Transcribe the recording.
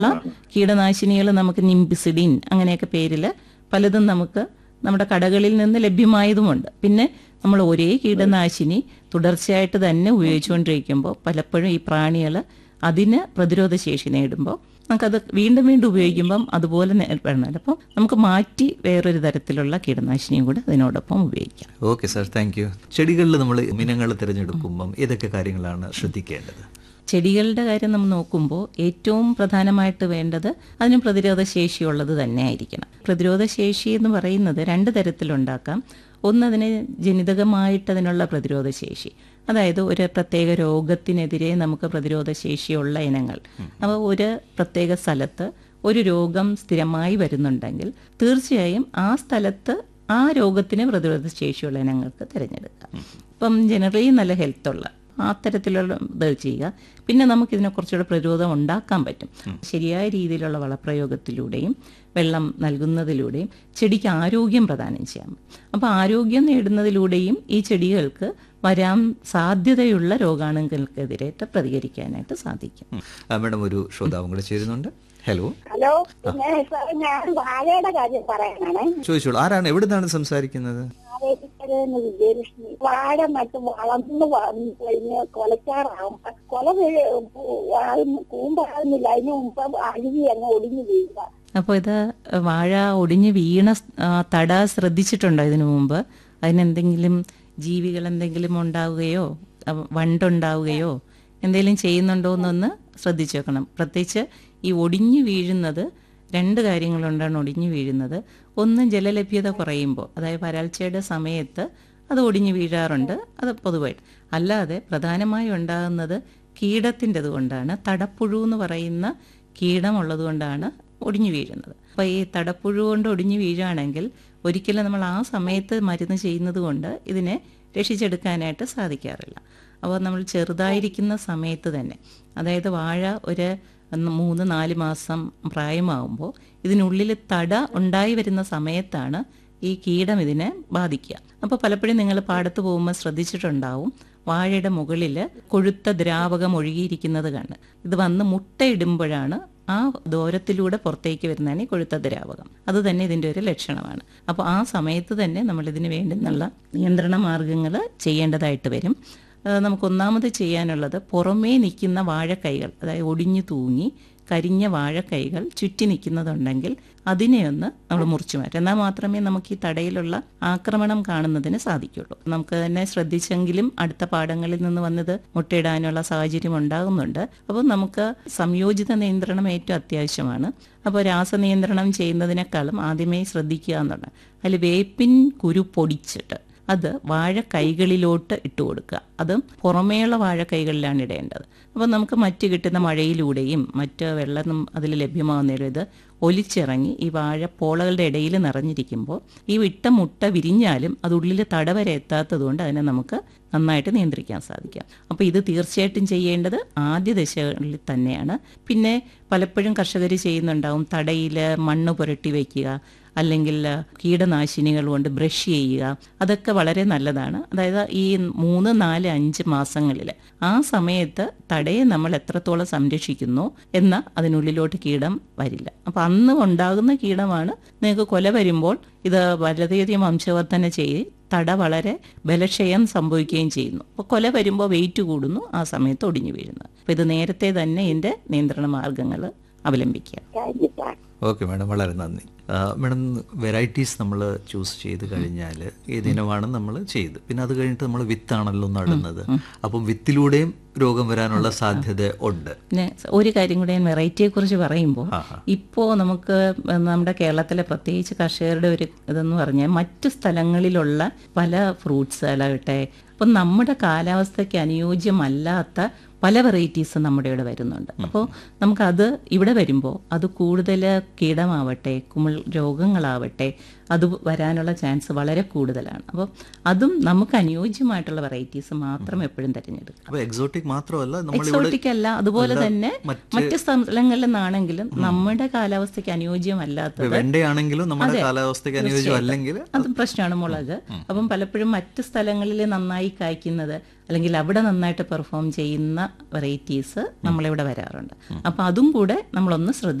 കീടനാശിനികൾ നമുക്ക് നിംബിസിഡിൻ അങ്ങനെയൊക്കെ പേരിൽ പലതും നമുക്ക് നമ്മുടെ കടകളിൽ നിന്ന് ലഭ്യമായതുമുണ്ട് പിന്നെ നമ്മൾ ഒരേ കീടനാശിനി തുടർച്ചയായിട്ട് തന്നെ ഉപയോഗിച്ചുകൊണ്ടിരിക്കുമ്പോൾ പലപ്പോഴും ഈ പ്രാണികൾ അതിന് പ്രതിരോധ ശേഷി നേടുമ്പോൾ നമുക്കത് വീണ്ടും വീണ്ടും ഉപയോഗിക്കുമ്പം അതുപോലെ നേടണം അപ്പം നമുക്ക് മാറ്റി വേറൊരു തരത്തിലുള്ള കീടനാശിനിയും കൂടെ അതിനോടൊപ്പം ഉപയോഗിക്കാം ഓക്കെ സാർ താങ്ക് യു ചെടികളിൽ നമ്മൾ ഇനങ്ങൾ തിരഞ്ഞെടുക്കുമ്പം ഏതൊക്കെ കാര്യങ്ങളാണ് ശ്രദ്ധിക്കേണ്ടത് ചെടികളുടെ കാര്യം നമ്മൾ നോക്കുമ്പോൾ ഏറ്റവും പ്രധാനമായിട്ട് വേണ്ടത് അതിന് പ്രതിരോധ ശേഷിയുള്ളത് തന്നെ ആയിരിക്കണം പ്രതിരോധ ശേഷി എന്ന് പറയുന്നത് രണ്ട് തരത്തിലുണ്ടാക്കാം ഒന്ന് അതിന് ജനിതകമായിട്ട് അതിനുള്ള പ്രതിരോധ ശേഷി അതായത് ഒരു പ്രത്യേക രോഗത്തിനെതിരെ നമുക്ക് പ്രതിരോധ ശേഷിയുള്ള ഇനങ്ങൾ അപ്പോൾ ഒരു പ്രത്യേക സ്ഥലത്ത് ഒരു രോഗം സ്ഥിരമായി വരുന്നുണ്ടെങ്കിൽ തീർച്ചയായും ആ സ്ഥലത്ത് ആ രോഗത്തിന് പ്രതിരോധ ശേഷിയുള്ള ഇനങ്ങൾക്ക് തിരഞ്ഞെടുക്കാം ഇപ്പം ജനറലി നല്ല ഹെൽത്തുള്ള ആ തരത്തിലുള്ള ഇത് ചെയ്യുക പിന്നെ നമുക്ക് ഇതിനെ കുറച്ചുകൂടെ പ്രതിരോധം ഉണ്ടാക്കാൻ പറ്റും ശരിയായ രീതിയിലുള്ള വളപ്രയോഗത്തിലൂടെയും വെള്ളം നൽകുന്നതിലൂടെയും ചെടിക്ക് ആരോഗ്യം പ്രദാനം ചെയ്യാം അപ്പോൾ ആരോഗ്യം നേടുന്നതിലൂടെയും ഈ ചെടികൾക്ക് വരാൻ സാധ്യതയുള്ള രോഗാണുക്കൾക്കെതിരായിട്ട് പ്രതികരിക്കാനായിട്ട് സാധിക്കും ഉം. ആ, മാഡം ഒരു ശ്രോതാവും കൂടെ ചേരുന്നുണ്ട് ഹലോ ഹലോ പിന്നെ സാർ ഞാൻ വാഴയുടെ കാര്യം പറയാനാണ് ചോദിച്ചോളൂ ആരാണ് എവിടെ നിന്നാണ് സംസാരിക്കുന്നത് ആവേശിക്കരെന്ന് വിജയലക്ഷ്മി വാഴ നട്ട് വളർന്നു വന്നു കഴിഞ്ഞ് കൊലച്ചാറാകുമ്പോ കൊല വീഴ് ആകുന്ന- കൂമ്പാകുന്നില്ല അതിന് മുമ്പ് അഴുകി അങ്ങ് ഒടിഞ്ഞു വീഴുക അപ്പോൾ ഇത് വാഴ ഒടിഞ്ഞ് വീണ സ്- ആ, തട ശ്രദ്ധിച്ചിട്ടുണ്ടോ ഇതിനു മുമ്പ് അതിനെന്തെങ്കിലും ജീവികൾ എന്തെങ്കിലും ഉണ്ടാവുകയോ അവ- വണ്ടുണ്ടാവുകയോ എന്തെങ്കിലും ചെയ്യുന്നുണ്ടോ എന്നൊന്ന് ശ്രദ്ധിച്ചു വെക്കണം പ്രത്യേകിച്ച് ഈ ഒടിഞ്ഞു വീഴുന്നത് രണ്ട് കാര്യങ്ങളുണ്ടാണ് ഒടിഞ്ഞു വീഴുന്നത് ഒന്ന് ജലലഭ്യത കുറയുമ്പോൾ അതായത് വരൾച്ചയുടെ സമയത്ത് അത് ഒടിഞ്ഞു വീഴാറുണ്ട് അത് പൊതുവായിട്ട് അല്ലാതെ പ്രധാനമായും ഉണ്ടാകുന്നത് കീടത്തിൻ്റെത് കൊണ്ടാണ് തടപ്പുഴു എന്ന് പറയുന്ന കീടമുള്ളത് കൊണ്ടാണ് ഒടിഞ്ഞു വീഴുന്നത് അപ്പോൾ ഈ തടപ്പുഴു കൊണ്ട് ഒടിഞ്ഞു വീഴുകയാണെങ്കിൽ ഒരിക്കലും നമ്മൾ ആ സമയത്ത് മരുന്ന് ചെയ്യുന്നത് കൊണ്ട് ഇതിനെ രക്ഷിച്ചെടുക്കാനായിട്ട് സാധിക്കാറില്ല അപ്പോൾ നമ്മൾ ചെറുതായിരിക്കുന്ന സമയത്ത് തന്നെ അതായത് വാഴ ഒരു ഒന്ന് മൂന്ന് നാല് മാസം പ്രായമാകുമ്പോൾ ഇതിനുള്ളിൽ തട ഉണ്ടായി വരുന്ന സമയത്താണ് ഈ കീടം ഇതിനെ ബാധിക്കുക അപ്പോൾ പലപ്പോഴും നിങ്ങൾ പാടത്ത് പോകുമ്പോൾ ശ്രദ്ധിച്ചിട്ടുണ്ടാവും വാഴയുടെ മുകളിൽ കൊഴുത്ത ദ്രാവകം ഒഴുകിയിരിക്കുന്നത് കണ്ട് ഇത് വന്ന് മുട്ടയിടുമ്പോഴാണ് ആ ദൂരത്തിലൂടെ പുറത്തേക്ക് വരുന്നതാണ് ഈ കൊഴുത്ത ദ്രാവകം അത് തന്നെ ഇതിൻ്റെ ഒരു ലക്ഷണമാണ് അപ്പോൾ ആ സമയത്ത് തന്നെ നമ്മൾ ഇതിന് വേണ്ടുന്നുള്ള നിയന്ത്രണ മാർഗങ്ങൾ ചെയ്യേണ്ടതായിട്ട് വരും ആ, നമുക്ക് ഒന്നാമത് ചെയ്യാനുള്ളത് പുറമേ നിൽക്കുന്ന വാഴക്കൈകൾ അതായത് ഒടിഞ്ഞു തൂങ്ങി കരിഞ്ഞ വാഴക്കൈകൾ ചുറ്റി നിൽക്കുന്നതുണ്ടെങ്കിൽ അതിനെ ഒന്ന് നമ്മൾ മുറിച്ചു മാറ്റും എന്നാൽ മാത്രമേ നമുക്ക് ഈ തടയിലുള്ള ആക്രമണം കാണുന്നതിന് സാധിക്കുള്ളൂ നമുക്ക് തന്നെ ശ്രദ്ധിച്ചെങ്കിലും അടുത്ത പാടങ്ങളിൽ നിന്ന് വന്നത് മുട്ടയിടാനുള്ള സാഹചര്യം ഉണ്ടാകുന്നുണ്ട് അപ്പോൾ നമുക്ക് സംയോജിത നിയന്ത്രണം ഏറ്റവും അത്യാവശ്യമാണ് അപ്പോൾ രാസനിയന്ത്രണം ചെയ്യുന്നതിനേക്കാളും ആദ്യമേ ശ്രദ്ധിക്കുക എന്നുള്ളത് അതിൽ വേപ്പിൻ കുരു പൊടിച്ചിട്ട് അത് വാഴക്കൈകളിലോട്ട് ഇട്ട് കൊടുക്കുക അത് പുറമേയുള്ള വാഴക്കൈകളിലാണ് ഇടേണ്ടത് അപ്പോൾ നമുക്ക് മറ്റ് കിട്ടുന്ന മഴയിലൂടെയും മറ്റ് വെള്ളം അതിൽ ലഭ്യമാകുന്നതിലും ഇത് ഒലിച്ചിറങ്ങി ഈ വാഴപ്പോളകളുടെ ഇടയിൽ നിറഞ്ഞിരിക്കുമ്പോൾ ഈ വിട്ട മുട്ട വിരിഞ്ഞാലും അത് ഉള്ളിൽ തടവരെ എത്താത്തത് കൊണ്ട് അതിനെ നമുക്ക് നന്നായിട്ട് നിയന്ത്രിക്കാൻ സാധിക്കാം അപ്പോൾ ഇത് തീർച്ചയായിട്ടും ചെയ്യേണ്ടത് ആദ്യ ദശകളിൽ തന്നെയാണ് പിന്നെ പലപ്പോഴും കർഷകർ ചെയ്യുന്നുണ്ടാവും തടയിൽ മണ്ണ് പുരട്ടി വയ്ക്കുക അല്ലെങ്കിൽ കീടനാശിനികൾ കൊണ്ട് ബ്രഷ് ചെയ്യുക അതൊക്കെ വളരെ നല്ലതാണ് അതായത് ഈ മൂന്ന് നാല് അഞ്ച് മാസങ്ങളിൽ ആ സമയത്ത് തടയെ നമ്മൾ എത്രത്തോളം സംരക്ഷിക്കുന്നു എന്ന അതിനുള്ളിലോട്ട് കീടം വരില്ല അപ്പം അന്ന് ഉണ്ടാകുന്ന കീടമാണ് നിങ്ങൾക്ക് കൊല വരുമ്പോൾ ഇത് വളരെയധികം വംശവർധന ചെയ്ത് തട വളരെ ബലക്ഷയം സംഭവിക്കുകയും ചെയ്യുന്നു അപ്പോൾ കൊല വരുമ്പോൾ വെയിറ്റ് കൂടുന്നു ആ സമയത്ത് ഒടിഞ്ഞു വീഴുന്നു അപ്പോൾ ഇത് നേരത്തെ തന്നെ ഇതിൻ്റെ നിയന്ത്രണ മാർഗങ്ങൾ അവലംബിക്കുക thank you sir okay madam വളരെ നന്ദി ആ, മാഡം വെറൈറ്റീസ് നമ്മൾ ചൂസ് ചെയ്ത് കഴിഞ്ഞാൽ ഏതിനമാണ് നമ്മൾ ചെയ്ത് പിന്നെ അത് കഴിഞ്ഞിട്ട് നമ്മൾ വിത്താണല്ലോ നടുന്നത് അപ്പം വിത്തിലൂടെയും രോഗം വരാനുള്ള സാധ്യത ഉണ്ട് പിന്നെ ഒരു കാര്യം കൂടെ ഞാൻ വെറൈറ്റിയെ കുറിച്ച് പറയുമ്പോൾ ആഹാ. ഇപ്പോൾ നമുക്ക് നമ്മുടെ കേരളത്തിലെ പ്രത്യേകിച്ച് കർഷകരുടെ ഒരു ഇതെന്ന് പറഞ്ഞാൽ മറ്റു സ്ഥലങ്ങളിലുള്ള പല ഫ്രൂട്ട്സുകളാകട്ടെ അപ്പം നമ്മുടെ കാലാവസ്ഥയ്ക്ക് അനുയോജ്യമല്ലാത്ത പല വെറൈറ്റീസ് നമ്മുടെ ഇവിടെ വരുന്നുണ്ട് അപ്പോൾ നമുക്കത് ഇവിടെ വരുമ്പോൾ അത് കൂടുതൽ കീടമാവട്ടെ കുമിൾ രോഗങ്ങളാവട്ടെ അത് വരാനുള്ള ചാൻസ് വളരെ കൂടുതലാണ് അപ്പോൾ അതും നമുക്ക് അനുയോജ്യമായിട്ടുള്ള വെറൈറ്റീസ് മാത്രം എപ്പോഴും തിരഞ്ഞെടുക്കുക അപ്പൊ എക്സോട്ടിക് മാത്രമല്ല നമ്മൾ എക്സോട്ടിക് അല്ല അതുപോലെ അല്ല, തന്നെ മറ്റ് മറ്റ് സ്ഥലങ്ങളിൽ നിന്നാണെങ്കിലും നമ്മുടെ കാലാവസ്ഥയ്ക്ക് അനുയോജ്യമല്ലാത്തത് വെണ്ടയാണെങ്കിലും നമ്മുടെ കാലാവസ്ഥയ്ക്ക് അനുയോജ്യം അല്ലെങ്കിൽ അത് പ്രശ്നമാണ് മുളക് അപ്പം പലപ്പോഴും മറ്റ് സ്ഥലങ്ങളിൽ നന്നായി കായ്ക്കുന്നത് അല്ലെങ്കിൽ അവിടെ നന്നായിട്ട് പെർഫോം ചെയ്യുന്ന വെറൈറ്റീസ് നമ്മളിവിടെ വരാറുണ്ട് അപ്പോൾ അതും കൂടെ നമ്മളൊന്ന് ശ്രദ്ധിക്കണം